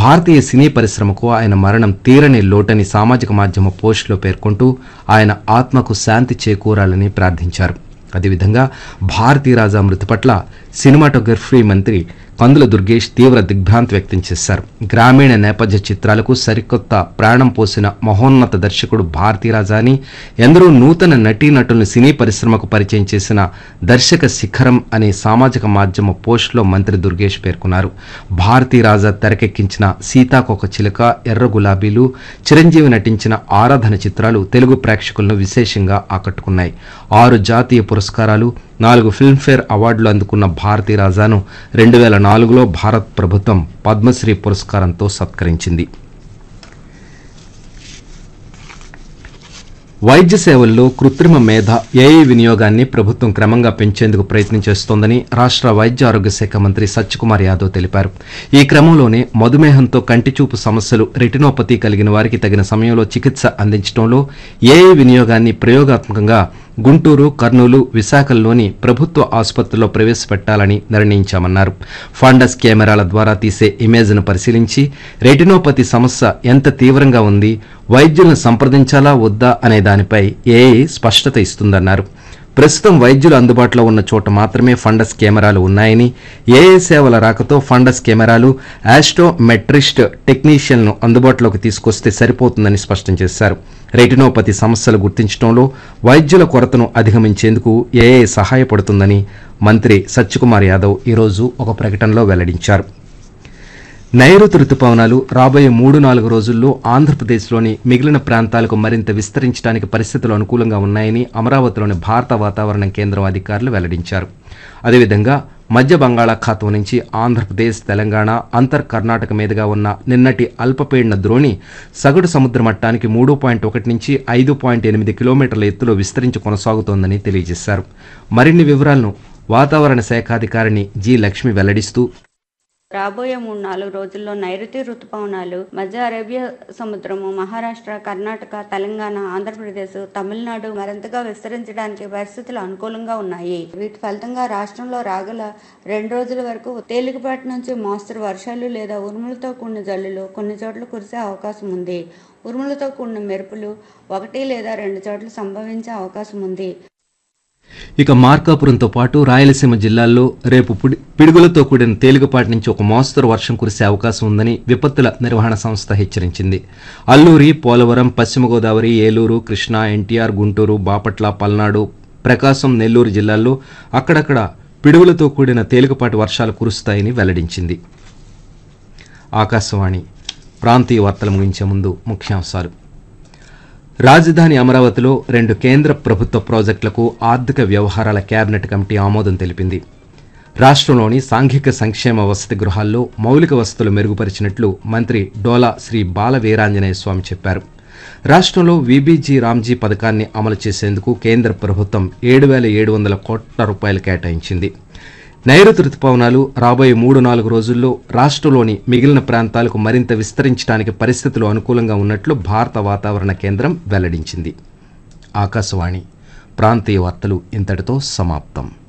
భారతీయ సినీ పరిశ్రమకు ఆయన మరణం తీరని లోటని సామాజిక మాధ్యమ పోస్టులో పేర్కొంటూ ఆయన ఆత్మకు శాంతి చేకూరాలని ప్రార్థించారు అదేవిధంగా భారతీ రాజా మృతి పట్ల సినిమాటోగ్రఫీ మంత్రి కందుల దుర్గేష్ తీవ్ర దిగ్భ్రాంతి వ్యక్తం చేశారు గ్రామీణ నేపథ్య చిత్రాలకు సరికొత్త ప్రాణం పోసిన మహోన్నత దర్శకుడు భారతీ రాజా అని ఎందరో నూతన నటీనటులను సినీ పరిశ్రమకు పరిచయం చేసిన దర్శక శిఖరం అనే సామాజిక మాధ్యమ పోస్టులో మంత్రి దుర్గేష్ పేర్కొన్నారు భారతీ రాజా తెరకెక్కించిన సీతాకొక చిలుక ఎర్ర గులాబీలు చిరంజీవి నటించిన ఆరాధన చిత్రాలు తెలుగు ప్రేక్షకులను విశేషంగా ఆకట్టుకున్నాయి ఆరు జాతీయ పురస్కారాలు నాలుగు ఫిల్మ్ఫేర్ అవార్డులు అందుకున్న భారతీ రాజాను రెండు వేల నాలుగులో భారత్ ప్రభుత్వం పద్మశ్రీ పురస్కారంతో సత్కరించింది వైద్య సేవల్లో కృత్రిమ మేధ ఏఐ వినియోగాన్ని ప్రభుత్వం క్రమంగా పెంచేందుకు ప్రయత్నం చేస్తోందని రాష్ట్ర వైద్య ఆరోగ్య శాఖ మంత్రి సత్యకుమార్ యాదవ్ తెలిపారు ఈ క్రమంలోనే మధుమేహంతో కంటిచూపు సమస్యలు రెటినోపతి కలిగిన వారికి తగిన సమయంలో చికిత్స అందించడంలో ఏఐ వినియోగాన్ని ప్రయోగాత్మకంగా గుంటూరు కర్నూలు విశాఖల్లోని ప్రభుత్వ ఆసుపత్రుల్లో ప్రవేశపెట్టాలని నిర్ణయించామన్నారు ఫాండస్ కెమెరాల ద్వారా తీసే ఇమేజ్ను పరిశీలించి రెటినోపతి సమస్య ఎంత తీవ్రంగా ఉంది వైద్యులను సంప్రదించాలా వద్దా అనే దానిపై ఏఐ స్పష్టత ఇస్తుందన్నారు ప్రస్తుతం వైద్యులు అందుబాటులో ఉన్న చోట మాత్రమే ఫండస్ కెమెరాలు ఉన్నాయని ఏఏ సేవల రాకతో ఫండస్ కెమెరాలు ఆస్ట్రోమెట్రిస్ట్ టెక్నీషియన్ను అందుబాటులోకి తీసుకొస్తే సరిపోతుందని స్పష్టం చేశారు రెటినోపతి సమస్యలు గుర్తించడంలో వైద్యుల కొరతను అధిగమించేందుకు ఏఏ సహాయపడుతుందని మంత్రి సత్యకుమార్ యాదవ్ ఈరోజు ఒక ప్రకటనలో వెల్లడించారు నైరుతి రుతుపవనాలు రాబోయే మూడు నాలుగు రోజుల్లో ఆంధ్రప్రదేశ్లోని మిగిలిన ప్రాంతాలకు మరింత విస్తరించడానికి పరిస్థితులు అనుకూలంగా ఉన్నాయని అమరావతిలోని భారత వాతావరణ కేంద్రం అధికారులు వెల్లడించారు అదేవిధంగా మధ్య బంగాళాఖాతం నుంచి ఆంధ్రప్రదేశ్ తెలంగాణ అంతర్ కర్ణాటక మీదుగా ఉన్న నిన్నటి అల్పపీడన ద్రోణి సగటు సముద్ర మట్టానికి మూడు పాయింట్ ఒకటి నుంచి ఐదు పాయింట్ ఎనిమిది కిలోమీటర్ల ఎత్తులో విస్తరించి కొనసాగుతోందని తెలియజేశారు మరిన్ని వివరాలను వాతావరణ శాఖాధికారిని జి లక్ష్మి వెల్లడిస్తూ రాబోయే మూడు నాలుగు రోజుల్లో నైరుతి రుతుపవనాలు మధ్య అరేబియా సముద్రము మహారాష్ట్ర కర్ణాటక తెలంగాణ ఆంధ్రప్రదేశ్ తమిళనాడు మరింతగా విస్తరించడానికి పరిస్థితులు అనుకూలంగా ఉన్నాయి వీటి ఫలితంగా రాష్ట్రంలో రాగల రెండు రోజుల వరకు తేలికపాటి నుంచి మోస్తరు వర్షాలు లేదా ఉరుములతో కూడిన జల్లులు కొన్ని చోట్ల కురిసే అవకాశం ఉంది ఉరుములతో కూడిన మెరుపులు ఒకటి లేదా రెండు చోట్ల సంభవించే అవకాశం ఉంది ఇక మార్కాపురంతో పాటు రాయలసీమ జిల్లాల్లో రేపు పుడి- పిడుగులతో కూడిన తేలికపాటి నుంచి ఒక మోస్తరు వర్షం కురిసే అవకాశం ఉందని విపత్తుల నిర్వహణ సంస్థ హెచ్చరించింది అల్లూరి పోలవరం పశ్చిమ గోదావరి ఏలూరు కృష్ణా ఎన్టీఆర్ గుంటూరు బాపట్ల పల్నాడు ప్రకాశం నెల్లూరు జిల్లాల్లో అక్కడక్కడ పిడుగులతో కూడిన తేలికపాటి వర్షాలు కురుస్తాయని వెల్లడించింది ఆకాశవాణి ప్రాంతీయ వార్తలు ముగించే ముందు ముఖ్యాంశాలు రాజధాని అమరావతిలో రెండు కేంద్ర ప్రభుత్వ ప్రాజెక్టులకు ఆర్థిక వ్యవహారాల కేబినెట్ కమిటీ ఆమోదం తెలిపింది రాష్ట్రంలోని సాంఘిక సంక్షేమ వసతి గృహాల్లో మౌలిక వసతులు మెరుగుపరిచినట్లు మంత్రి డోలా శ్రీ బాల వీరాంజనేయ స్వామి చెప్పారు రాష్ట్రంలో వీబీజీ రామ్జీ పథకాన్ని అమలు చేసేందుకు కేంద్ర ప్రభుత్వం ఏడు వేల ఏడు వందల కోట్ల రూపాయలు కేటాయించింది నైరుతి రుతుపవనాలు రాబోయే మూడు నాలుగు రోజుల్లో రాష్ట్రంలోని మిగిలిన ప్రాంతాలకు మరింత విస్తరించడానికి పరిస్థితులు అనుకూలంగా ఉన్నట్లు భారత వాతావరణ కేంద్రం వెల్లడించింది ఆకాశవాణి ప్రాంతీయ వార్తలు ఇంతటితో సమాప్తం